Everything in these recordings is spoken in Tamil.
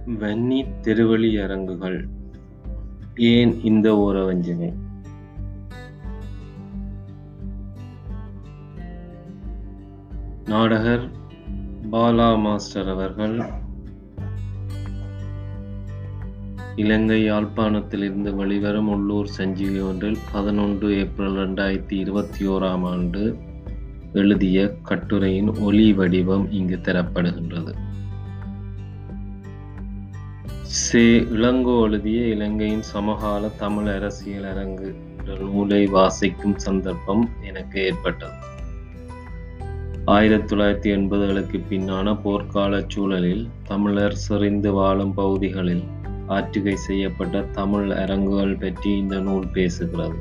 வன்னி திருவழியரங்குகள் ஏன் இந்த ஊரவஞ்சனை? நாடகர் பாலா மாஸ்டர் அவர்கள் இலங்கை யாழ்ப்பாணத்திலிருந்து வெளிவரும் உள்ளூர் சஞ்சிகை ஒன்றில் பதினொன்று ஏப்ரல் இரண்டாயிரத்தி இருபத்தி ஓராம் ஆண்டு எழுதிய கட்டுரையின் ஒலி வடிவம் இங்கு தரப்படுகின்றது. சே. இளங்கோ எழுதிய இலங்கையின் சமகால தமிழ் அரசியல் அரங்கு என்ற நூலை வாசிக்கும் சந்தர்ப்பம் எனக்கு ஏற்பட்டது. ஆயிரத்தி தொள்ளாயிரத்தி எண்பதுகளுக்கு பின்னான போர்க்காலச் சூழலில் தமிழர் செறிந்து வாழும் பகுதிகளில் ஆற்றுகை செய்யப்பட்ட தமிழ் அரங்குகள் பற்றி இந்த நூல் பேசுகிறது.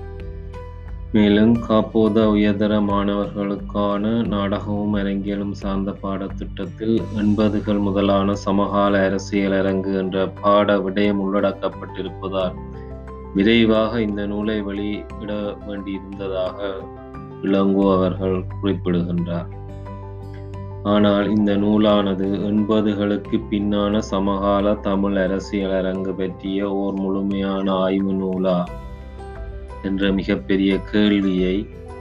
மேலும் காப்போத உயர்தர மாணவர்களுக்கான நாடகமும் அரங்கியலும் சார்ந்த பாடத்திட்டத்தில் எண்பதுகள் முதலான சமகால அரசியல் அரங்கு என்ற பாட விடயம் உள்ளடக்கப்பட்டிருப்பதால் விரைவாக இந்த நூலை வெளியிட வேண்டியிருந்ததாக இளங்கோ அவர்கள் குறிப்பிடுகின்றார். ஆனால் இந்த நூலானது எண்பதுகளுக்கு பின்னான சமகால தமிழ் அரசியல் அரங்கு பற்றிய ஓர் முழுமையான ஆய்வு நூலா என்ற மிகப்பெரிய கேள்வியை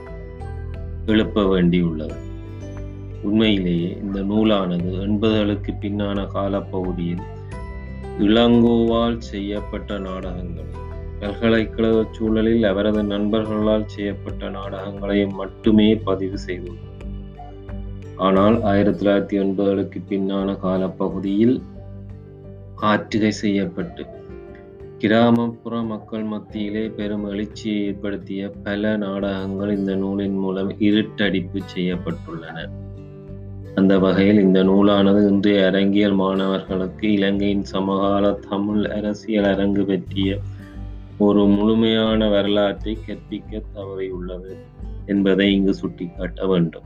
எழுப்ப வேண்டியுள்ளது. உண்மையிலேயே இந்த நூலானது எண்பதுகளுக்கு பின்னான காலப்பகுதியில் இளங்கோவால் செய்யப்பட்ட நாடகங்களை பல்கலைக்கழகச் சூழலில் அவரது நண்பர்களால் செய்யப்பட்ட நாடகங்களையும் மட்டுமே பதிவு செய்துள்ளது. ஆனால் ஆயிரத்தி தொள்ளாயிரத்தி எண்பதுகளுக்கு பின்னான காலப்பகுதியில் ஆற்றுகை செய்யப்பட்டு கிராமப்புற மக்கள் மத்தியிலே பெரும் எழுச்சியை ஏற்படுத்திய பல நாடகங்கள் இந்த நூலின் மூலம் இருட்டடிப்பு செய்யப்பட்டுள்ளன. அந்த வகையில் இந்த நூலானது இன்றைய அரங்கியல் மாணவர்களுக்கு இலங்கையின் சமகால தமிழ் அரசியல் அரங்கு பற்றிய ஒரு முழுமையான வரலாற்றை கற்பிக்க தவறியுள்ளது என்பதை இங்கு சுட்டிக்காட்ட வேண்டும்.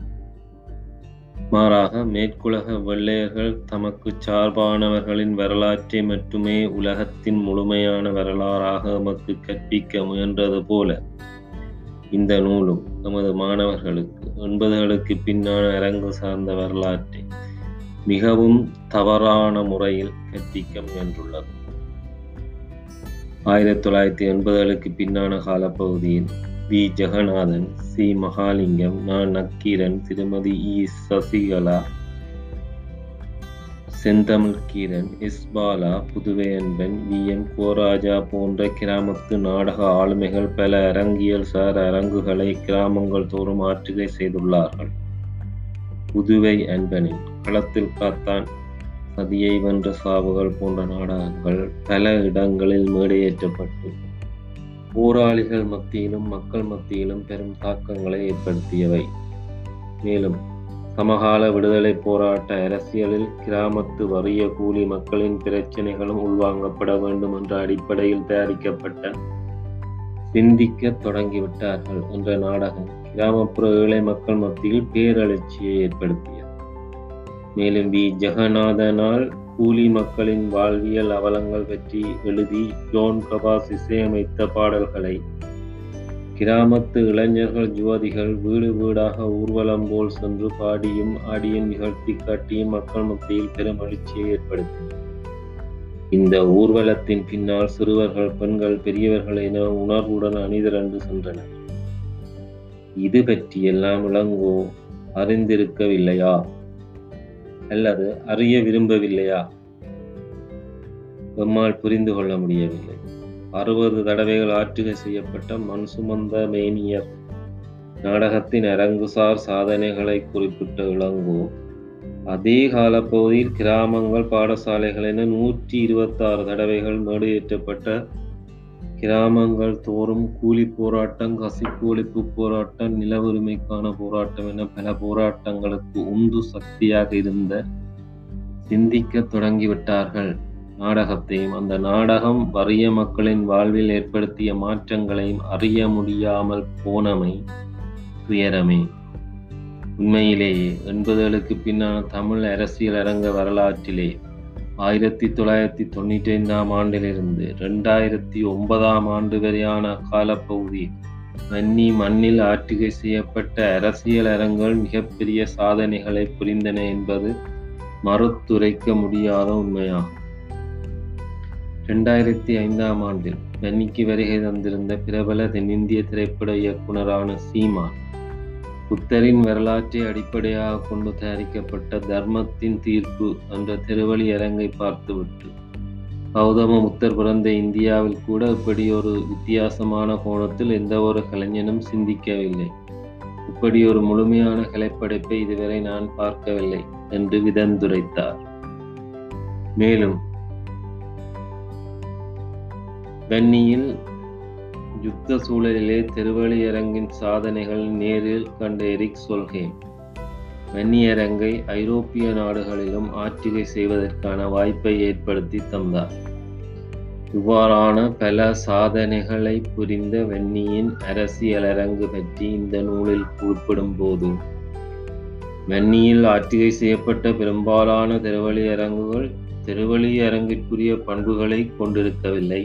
மாறாக மேற்குலக வெள்ளையர்கள் தமக்கு சார்பானவர்களின் வரலாற்றை மட்டுமே உலகத்தின் முழுமையான வரலாறாக எமக்கு கற்பிக்க முயன்றது போல இந்த நூலும் எமது மாணவர்களுக்கு எண்பதுகளுக்கு பின்னான அரங்கு சார்ந்த வரலாற்றை மிகவும் தவறான முறையில் கற்பிக்க முயன்றுள்ளது. ஆயிரத்தி தொள்ளாயிரத்தி எண்பதுகளுக்கு பின்னான காலப்பகுதியில் வி. ஜெகநாதன், சி. மகாலிங்கம், நா. நக்கீரன், திருமதி ஈ. Sasikala, Senthamizhkeeran, S. Bala, Puduvaiyanban, V. M. கோராஜா போன்ற கிராமத்து நாடக ஆளுமைகள் பல அரங்கியல் சார் அரங்குகளை கிராமங்கள் தோறும் ஆற்றுகை செய்துள்ளார்கள். புதுவை அன்பனின் களத்தில் காத்தான், சதியை வென்ற சாவுகள் போன்ற நாடகங்கள் பல இடங்களில் மேடையேற்றப்பட்டு போராளிகள் மத்தியிலும் மக்கள் மத்தியிலும் பெரும் தாக்கங்களை ஏற்படுத்தியவை. மேலும் சமகால விடுதலைப் போராட்ட அரசியலில் கிராமத்து வறிய கூலி மக்களின் பிரச்சினைகளும் உள்வாங்கப்பட வேண்டும் என்ற அடிப்படையில் தயாரிக்கப்பட்ட சிந்திக்கத் தொடங்கிவிட்டார்கள் என்ற நாடகம் கிராமப்புற ஏழை மக்கள் மத்தியில் பேரெழுச்சியை ஏற்படுத்தியது. மேலும் வி. ஜெகநாதனால் கூலி மக்களின் வாழ்வியல் அவலங்கள் பற்றி எழுதி ஜோன் பிரபாஸ் இசையமைத்த பாடல்களை கிராமத்து இளைஞர்கள் யுவதிகள் வீடு வீடாக ஊர்வலம் போல் சென்று பாடியும் ஆடியும் நிகழ்த்தி காட்டியும் மக்கள் மத்தியில் பெரும் எழுச்சியை ஏற்படுத்தின. இந்த ஊர்வலத்தின் பின்னால் சிறுவர்கள் பெண்கள் பெரியவர்கள் என உணர்வுடன் அணிதிரண்டு சென்றனர். இது பற்றியெல்லாம் இளங்கோ அறிந்திருக்கவில்லையா? அல்லது அறிய விரும்பவில்லையா? எம்மால் புரிந்து கொள்ள முடியவில்லை. அறுபது தடவைகள் ஆற்றுகை செய்யப்பட்ட மண் சுமந்த மேனியர் நாடகத்தின் அரங்குசார் சாதனைகளை குறிப்பிட்ட இளங்கோ அதே காலப்பகுதியில் கிராமங்கள் பாடசாலைகள் என நூற்றி இருபத்தாறு தடவைகள் மேடையேற்றப்பட்ட கிராமங்கள் தோறும் கூலி போராட்டம் கசிப்பு ஒழிப்பு போராட்டம் நில உரிமைக்கான போராட்டம் என பல போராட்டங்களுக்கு உந்து சக்தியாக இருந்த சிந்திக்கத் தொடங்கிவிட்டார்கள் நாடகத்தையும் அந்த நாடகம் வறிய மக்களின் வாழ்வில் ஏற்படுத்திய மாற்றங்களையும் அறிய முடியாமல் போனமை துயரமே. உண்மையிலேயே எண்பதுகளுக்கு பின்னான தமிழ் அரசியல் அரங்க வரலாற்றிலே ஆயிரத்தி தொள்ளாயிரத்தி தொண்ணூற்றி ஐந்தாம் ஆண்டிலிருந்து இரண்டாயிரத்தி ஒன்பதாம் ஆண்டு வரையான காலப்பகுதியில் வன்னி மண்ணில் ஆற்றுகை செய்யப்பட்ட அரசியல் அரங்குகள் மிகப்பெரிய சாதனைகளை புரிந்தன என்பது மறுத்துரைக்க முடியாத உண்மையாகும். ரெண்டாயிரத்தி ஐந்தாம் ஆண்டில் வன்னிக்கு வருகை தந்திருந்த பிரபல தென்னிந்திய திரைப்பட இயக்குனரான சீமா புத்தரின் வரலாற்றை அடிப்படையாக கொண்டு தயாரிக்கப்பட்ட தர்மத்தின் தீர்ப்பு என்ற திருவழி அரங்கை பார்த்துவிட்டு கௌதம புத்தர் பிறந்த இந்தியாவில் கூட இப்படி ஒரு வித்தியாசமான கோணத்தில் எந்த ஒரு கலைஞனும் சிந்திக்கவில்லை இப்படி ஒரு முழுமையான கலைப்படைப்பை இதுவரை நான் பார்க்கவில்லை என்று விதந்துரைத்தார் மேலும் வன்னியில் யுத்த சூழலிலே திருவழியரங்கின் சாதனைகள் நேரில் கண்ட எரிக் சொல்கேம் வன்னியரங்கை ஐரோப்பிய நாடுகளிலும் ஆற்றுகை செய்வதற்கான வாய்ப்பை ஏற்படுத்தி தந்தார் இவ்வாறான பல சாதனைகளை புரிந்த வன்னியின் அரசியலரங்கு பற்றி இந்த நூலில் குறிப்பிடும் போது வன்னியில் ஆற்றுகை செய்யப்பட்ட பெரும்பாலான திருவழியரங்குகள் திருவழியரங்கிற்குரிய பண்புகளை கொண்டிருக்கவில்லை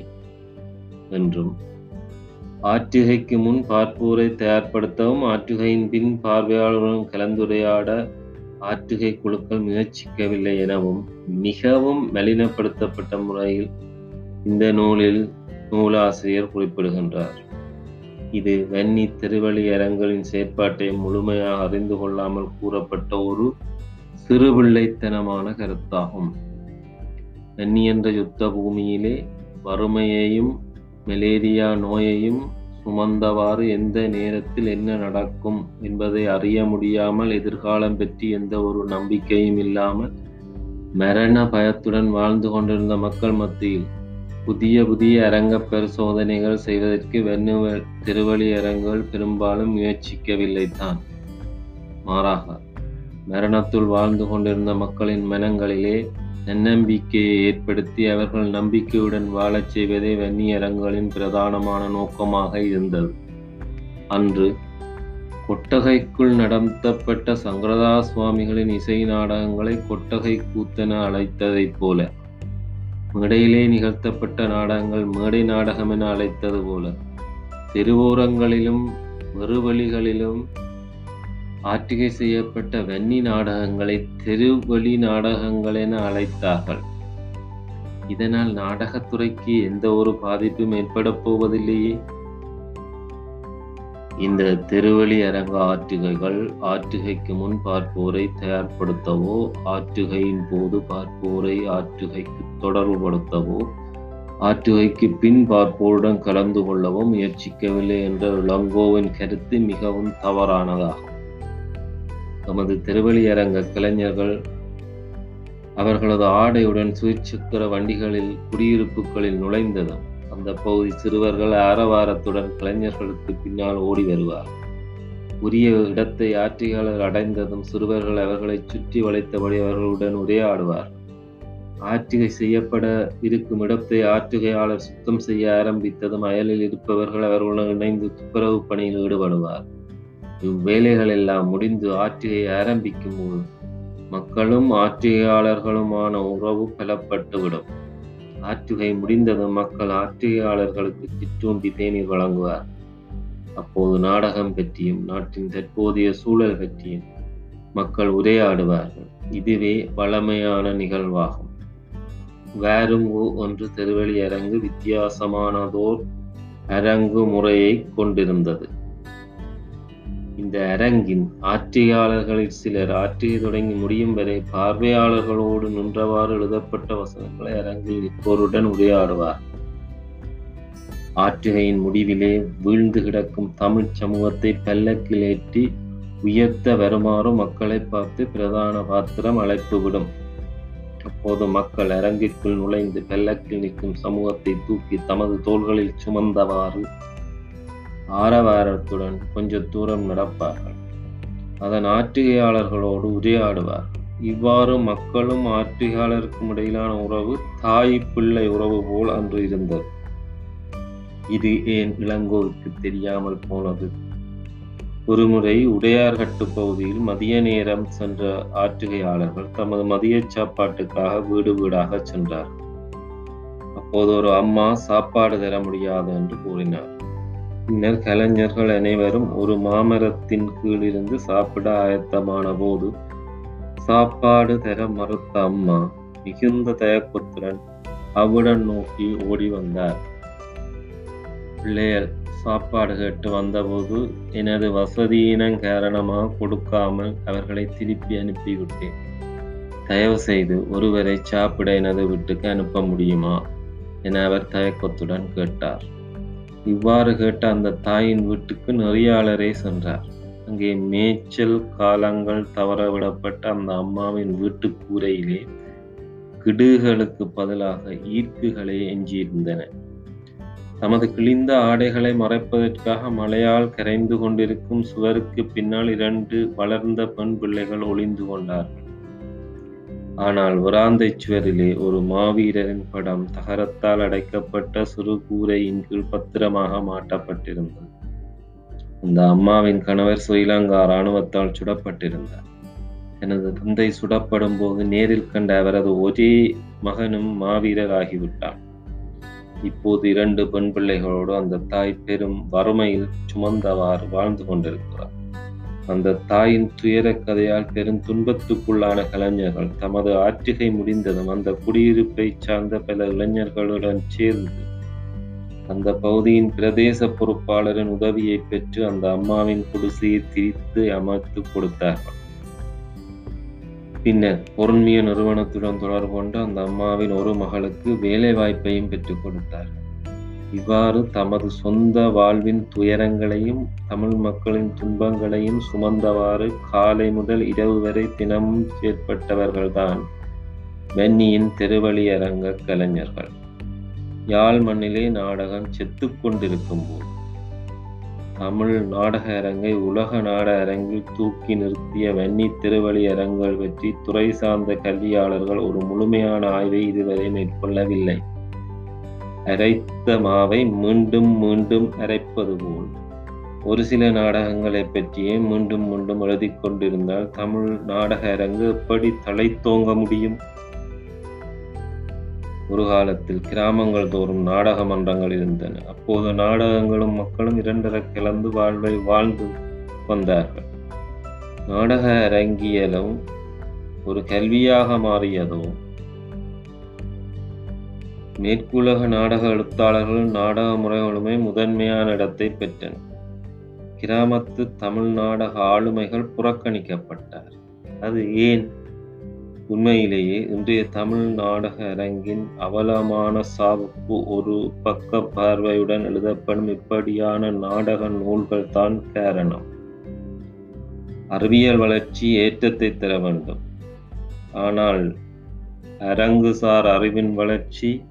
என்றும் ஆற்றுகைக்கு முன் பார்ப்போரை தயார்படுத்தவும் ஆற்றுகையின் பின் பார்வையாளர்களுடன் கலந்துரையாட ஆற்றுகை குழுக்கள் முயற்சிக்கவில்லை எனவும் மிகவும் மலினப்படுத்தப்பட்ட முறையில் இந்த நூலில் நூலாசிரியர் குறிப்பிடுகின்றார் இது வன்னி திருவழி அரங்களின் செயற்பாட்டை முழுமையாக அறிந்து கொள்ளாமல் கூறப்பட்ட ஒரு சிறுபிள்ளைத்தனமான கருத்தாகும் வன்னி என்ற யுத்த பூமியிலே வறுமையையும் மலேரியா நோயையும் சுமந்தவாறு எந்த நேரத்தில் என்ன நடக்கும் என்பதை அறிய முடியாமல் எதிர்காலம் பற்றி எந்த ஒரு நம்பிக்கையும் இல்லாமல் மரண பயத்துடன் வாழ்ந்து கொண்டிருந்த மக்கள் மத்தியில் புதிய புதிய அரங்க பரிசோதனைகள் செய்வதற்கு வெண்ணுவ திருவழி அரங்குகள் பெரும்பாலும் முயற்சிக்கவில்லை தான் மாறாக மரணத்துள் வாழ்ந்து கொண்டிருந்த மக்களின் மனங்களிலே தன்னம்பிக்கையை ஏற்படுத்தி அவர்கள் நம்பிக்கையுடன் வாழச் செய்வதே வன்னியரங்குகளின் பிரதானமான நோக்கமாக இருந்தது அன்று கொட்டகைக்குள் நடத்தப்பட்ட சங்கரதா சுவாமிகளின் இசை நாடகங்களை கொட்டகை கூத்தென அழைத்ததைப் போல மேடையிலே நிகழ்த்தப்பட்ட நாடகங்கள் மேடை நாடகம் என அழைத்தது போல தெருவோரங்களிலும் வெறுவழிகளிலும் ஆற்றுகை செய்யப்பட்ட வன்னி நாடகங்களை தெருவழி நாடகங்கள் என அழைத்தார்கள் இதனால் நாடகத்துறைக்கு எந்த ஒரு பாதிப்பும் ஏற்பட போவதில்லையே இந்த திருவழி அரங்க ஆற்றுகைகள் ஆற்றுகைக்கு முன் பார்ப்போரை தயார்படுத்தவோ ஆற்றுகையின் போது பார்ப்போரை ஆற்றுகைக்கு தொடர்புபடுத்தவோ ஆற்றுகைக்கு பின் பார்ப்போருடன் கலந்து கொள்ளவோ முயற்சிக்கவில்லை என்ற இளங்கோவின் கருத்து மிகவும் தவறானதாகும் தமது திருவழியரங்க கலைஞர்கள் அவர்களது ஆடையுடன் சுயச்சக்கர வண்டிகளில் குடியிருப்புகளில் நுழைந்ததும் அந்த பகுதி சிறுவர்கள் ஆரவாரத்துடன் கலைஞர்களுக்கு பின்னால் ஓடி வருவார் உரிய இடத்தை ஆட்சியாளர் அடைந்ததும் சிறுவர்கள் அவர்களை சுற்றி வளைத்தபடி அவர்களுடன் உரையாடுவார் ஆற்றுகை செய்யப்பட இருக்கும் இடத்தை ஆற்றுகையாளர் சுத்தம் செய்ய ஆரம்பித்ததும் அயலில் இருப்பவர்கள் அவர்களுடன் இணைந்து துப்புரவு பணியில் ஈடுபடுவார் இவ்வேலைகள் எல்லாம் முடிந்து ஆற்றுகை ஆரம்பிக்கும் போது மக்களும் ஆற்றுகையாளர்களுமான உறவு பலப்பட்டுவிடும் ஆற்றுகை முடிந்ததும் மக்கள் ஆற்றுகையாளர்களுக்கு சிற்றூண்டி தேநீர் வழங்குவார் அப்போது நாடகம் பற்றியும் நாட்டின் தற்போதைய சூழல் பற்றியும் மக்கள் உரையாடுவார்கள் இதுவே வளமையான நிகழ்வாகும் வேறுங்கு ஒன்று திருவழி அரங்கு வித்தியாசமானதோர் அரங்கு முறையை கொண்டிருந்தது இந்த அரங்கின் ஆட்சியாளர்களில் சிலர் ஆற்றியை தொடங்கி முடியும் வரை பார்வையாளர்களோடு நின்றவாறு எழுதப்பட்ட வசனங்களை அரங்கில் நிற்போருடன் உரையாடுவார் ஆற்றுகையின் முடிவிலே வீழ்ந்து கிடக்கும் தமிழ் சமூகத்தை பல்லக்கில் ஏற்றி உயர்த்த வருமாறு மக்களை பார்த்து பிரதான பாத்திரம் அழைப்பு விடும் அப்போது மக்கள் அரங்கிற்குள் நுழைந்து பல்லக்கில் நிற்கும் சமூகத்தை தூக்கி தமது தோள்களில் சுமந்தவாறு ஆரவாரத்துடன் கொஞ்ச தூரம் நடப்பார்கள் அதன் ஆற்றுகையாளர்களோடு உரையாடுவார் இவ்வாறு மக்களும் ஆற்றுகையாளருக்கும் இடையிலான உறவு தாய் பிள்ளை உறவு போல் அன்று இருந்தது இது ஏன் இளங்கோவுக்கு தெரியாமல் போனது ஒருமுறை உடையார்கட்டு பகுதியில் மதிய நேரம் சென்ற ஆற்றுகையாளர்கள் தமது மதிய சாப்பாட்டுக்காக வீடு வீடாக சென்றார் அப்போது ஒரு அம்மா சாப்பாடு தர முடியாது என்று கூறினார் பின்னர் கலைஞர்கள் அனைவரும் ஒரு மாமரத்தின் கீழ் இருந்து சாப்பிட ஆயத்தமான போது சாப்பாடு தர மறுத்த அம்மா மிகுந்த தயக்கத்துடன் அவ்விடம் நோக்கி ஓடி வந்தார் பிள்ளைகள் சாப்பாடு கேட்டு வந்தபோது எனது வசதியினம் காரணமாக கொடுக்காமல் அவர்களை திருப்பி அனுப்பிவிட்டேன் தயவு செய்து ஒருவரை சாப்பிட எனது வீட்டுக்கு அனுப்ப முடியுமா என அவர் தயக்கத்துடன் கேட்டார் இவ்வாறு கேட்ட அந்த தாயின் வீட்டுக்கு நெறியாளரே சென்றார் அங்கே மேய்ச்சல் காலங்கள் தவறவிடப்பட்ட அந்த அம்மாவின் வீட்டு கூரையிலே கிடுகளுக்கு பதிலாக ஈர்க்குகளே எஞ்சியிருந்தன தமது கிழிந்த ஆடைகளை மறைப்பதற்காக மழையால் கரைந்து கொண்டிருக்கும் சுவருக்கு பின்னால் இரண்டு வளர்ந்த பெண் பிள்ளைகள் ஒளிந்து கொண்டார்கள் ஆனால் விராந்தை சுவரிலே ஒரு மாவீரரின் படம் தகரத்தால் அடைக்கப்பட்ட சிறு கூரையின் கீழ் பத்திரமாக மாட்டப்பட்டிருந்தது அந்த அம்மாவின் கணவர் ஸ்ரீலங்கா இராணுவத்தால் சுடப்பட்டிருந்தார் எனது தந்தை சுடப்படும் போது நேரில் கண்ட அவரது ஒரே மகனும் மாவீரர் ஆகிவிட்டான் இப்போது இரண்டு பெண் பிள்ளைகளோடு அந்த தாய் பெரும் வறுமையில் சுமந்தவாறு வாழ்ந்து கொண்டிருக்கிறார் அந்த தாயின் துயர கதையால் பெரும் துன்பத்துக்குள்ளான கலைஞர்கள் தமது ஆற்றுகை முடிந்ததும் அந்த குடியிருப்பை சார்ந்த பல இளைஞர்களுடன் சேர்ந்து அந்த பகுதியின் பிரதேச பொறுப்பாளரின் உதவியை பெற்று அந்த அம்மாவின் குடிசையை திரித்து அமைத்து கொடுத்தார்கள் பின்னர் பொருண்மிய நிறுவனத்துடன் தொடர்பு கொண்டு அந்த அம்மாவின் ஒரு மகளுக்கு வேலை வாய்ப்பையும் பெற்றுக் கொடுத்தார்கள் இவ்வாறு தமது சொந்த வாழ்வின் துயரங்களையும் தமிழ் மக்களின் துன்பங்களையும் சுமந்தவாறு காலை முதல் இரவு வரை தினமும் செயற்பட்டவர்கள்தான் வென்னியின் திருவழி அரங்க கலைஞர்கள் யாழ் மண்ணிலே நாடகம் செத்துக் கொண்டிருக்கும் போது தமிழ் நாடக அரங்கை உலக நாடக அரங்கில் தூக்கி நிறுத்திய வன்னி திருவழி அரங்குகள் பற்றி துறை சார்ந்த கல்வியாளர்கள் ஒரு முழுமையான ஆய்வை இதுவரை மேற்கொள்ளவில்லை அரைத்த மாவை மீண்டும் மீண்டும் அரைப்பது போல் ஒரு சில நாடகங்களை பற்றியே மீண்டும் மீண்டும் எழுதி கொண்டிருந்தால் தமிழ் நாடக அரங்கு எப்படி தலைத்தோங்க முடியும் ஒரு காலத்தில் கிராமங்கள் தோறும் நாடக மன்றங்கள் இருந்தன அப்போது நாடகங்களும் மக்களும் இரண்டர கலந்து வாழ்வை வாழ்ந்து வந்தார்கள் நாடக அரங்கியலும் ஒரு கல்வியாக மாறியதோ மேற்குலக நாடக எழுத்தாளர்கள் நாடக முறைகளுமே முதன்மையான இடத்தை பெற்றன கிராமத்து தமிழ் நாடக ஆளுமைகள் புறக்கணிக்கப்பட்டார் அது ஏன் உண்மையிலேயே இன்றைய தமிழ் நாடக அரங்கின் அவலமான சாவுக்கு ஒரு பக்க பார்வையுடன் எழுதப்படும் இப்படியான நாடக நூல்கள் தான் காரணம் அறிவியல் வளர்ச்சி ஏற்றத்தை தர வேண்டும் ஆனால் அரங்குசார் அறிவின் வளர்ச்சி